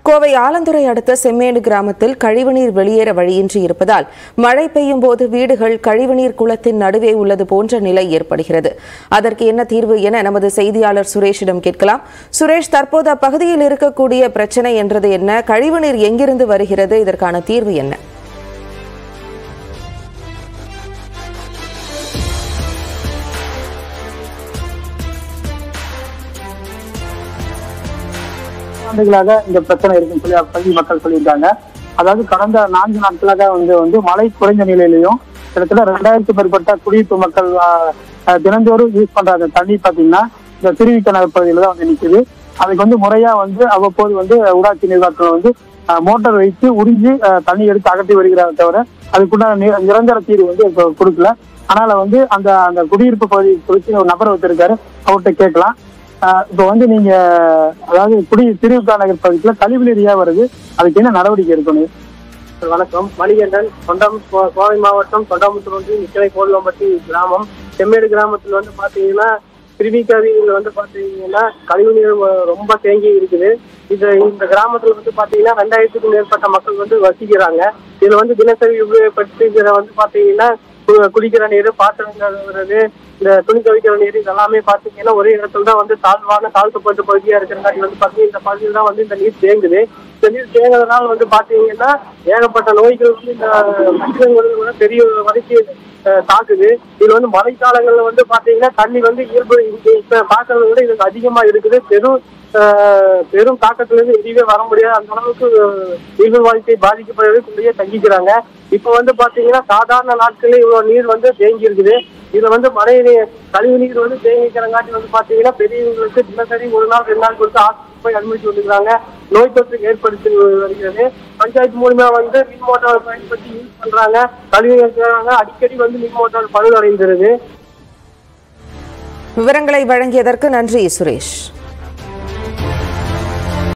கோவை ஆலந்துறை அடுத்த செம்மேடு கிராமத்தில் கழிவுநீர் வெளியேற வழியின்றி இருப்பதால் மழை பெய்யும் போது வீடுகள் கழிவுநீர் குளத்தின் நடுவே உள்ளது போன்ற நிலை ஏற்படுகிறது அதற்கு என்ன தீர்வு என நமது செய்தியாளர் சுரேஷிடம் கேட்கலாம் சுரேஷ் தற்போது அப்பகுதியில் இருக்கக்கூடிய பிரச்சனை என்றது என்ன கழிவுநீர் எங்கிருந்து வருகிறது இதற்கான தீர்வு என்ன ஆண்டுகளாக இந்த பிரச்சனை இருக்குன்னு சொல்லி பள்ளி மக்கள் சொல்லியிருக்காங்க அதாவது கடந்த நான்கு நாட்களாக வந்து வந்து மழை குறைந்த நிலையிலையும் கிட்டத்தட்ட ரெண்டாயிரத்துக்கு மேற்பட்ட குடியிருப்பு மக்கள் ஆஹ், ஆஹ், தினந்தோறும் யூஸ் பண்ற அந்த தண்ணி பாத்தீங்கன்னா இந்த திருவிக்க நகர் பகுதியில தான் வந்து நிக்குது அதுக்கு வந்து முறையா வந்து அவ்வப்போது வந்து ஊராட்சி நிர்வாகத்தில் வந்து ஆஹ், மோட்டார் வைத்து உறிஞ்சி ஆஹ், தண்ணி எடுத்து அகற்றி வருகிறார தவிர அதுக்குண்டான நி- நிரந்தர தீர்வு வந்து இப்போ கொடுக்கல அதனால வந்து அந்த அந்த குடியிருப்பு பகுதி குறித்து ஒரு நபர் வச்சிருக்காரு அவர்கிட்ட கேட்கலாம் ஆஹ் இப்போ வந்து நீங்க அதாவது குடி திருவிக்கா நகர் பகுதியில கழிவுநீர் ஏன் வருது அதுக்கு என்ன நடவடிக்கை எடுக்கணும் வணக்கம் மணிகண்டன் தொண்டாம் கோ- கோவை மாவட்டம் தொண்டாமுத்தூர் ஒன்றியம் நிக்கலை கோவிலம்பட்டி கிராமம் செம்மேடு கிராமத்தில் வந்து பாத்தீங்கன்னா திருவிக்காவியில் வந்து பாத்தீங்கன்னா கழிவுநீர் வ- ரொம்ப தேங்கி இருக்குது இது இந்த கிராமத்துல வந்து பாத்தீங்கன்னா ரெண்டாயிரத்துக்கும் மேற்பட்ட மக்கள் வந்து வசிக்கிறாங்க இதுல வந்து தினசரி உபயோகப்படுத்துகிற வந்து பாத்தீங்கன்னா கு- குடிக்கிற நீர் பாத்திரம் கழுவுறது இந்த துணி துவைக்கிற நீர் இதெல்லாமே பாத்தீங்கன்னா ஒரே இடத்துல தான் வந்து தாழ்வான தாழ்த்தப்பட்ட பகுதியா இருக்கிறங்காட்டி வந்து பாத்தீங்கன்னா இந்த பகுதியில் தான் வந்து இந்த நீர் தேங்குது இந்த நீர் தேங்குறதுனால வந்து பாத்தீங்கன்னா ஏகப்பட்ட நோய்கள் வந்து இந்த மனிதர்கள் கூட பெரிய வரைக்கும் அஹ், தாக்குது இது வந்து மழைக்காலங்கள்ல வந்து பாத்தீங்கன்னா தண்ணி வந்து இயல்பு இங்க இப்ப பாக்குறத விட இதுக்கு அதிகமா இருக்குது பெரும் அஹ், பெரும் தாக்கத்துல இருந்து வெளியே வர முடியாது அந்த அளவுக்கு அஹ், இயல்பு வாழ்க்கை பாதிக்கப்படுறதுக்குள்ளேயே தங்கிக்கிறாங்க இப்ப வந்து பாத்தீங்கன்னா சாதாரண நாட்களே இவ்வளவு நீர் வந்து தேங்கி இருக்குது இதுல வந்து மழை நீர் கழிவு நீர் வந்து தேங்கிக்கிறங்காட்டி வந்து பாத்தீங்கன்னா பெரியவங்களுக்கு தினசரி ஒரு நாள் ரெண்டு நாள் கொடுத்து ஆஸ்பத்திரி போய் அனுமதிச்சு வந்துருக்காங்க நோய் தொற்று ஏற்படுத்தி வருகிறது பஞ்சாயத்து மூலியமா வந்து மின் மோட்டார் பயன்படுத்தி யூஸ் பண்றாங்க கழிவு நீர் தேடுறாங்க. அடிக்கடி வந்து மின் மோட்டார் பழுதடைந்துருது விவரங்களை வழங்கியதற்கு நன்றி சுரேஷ்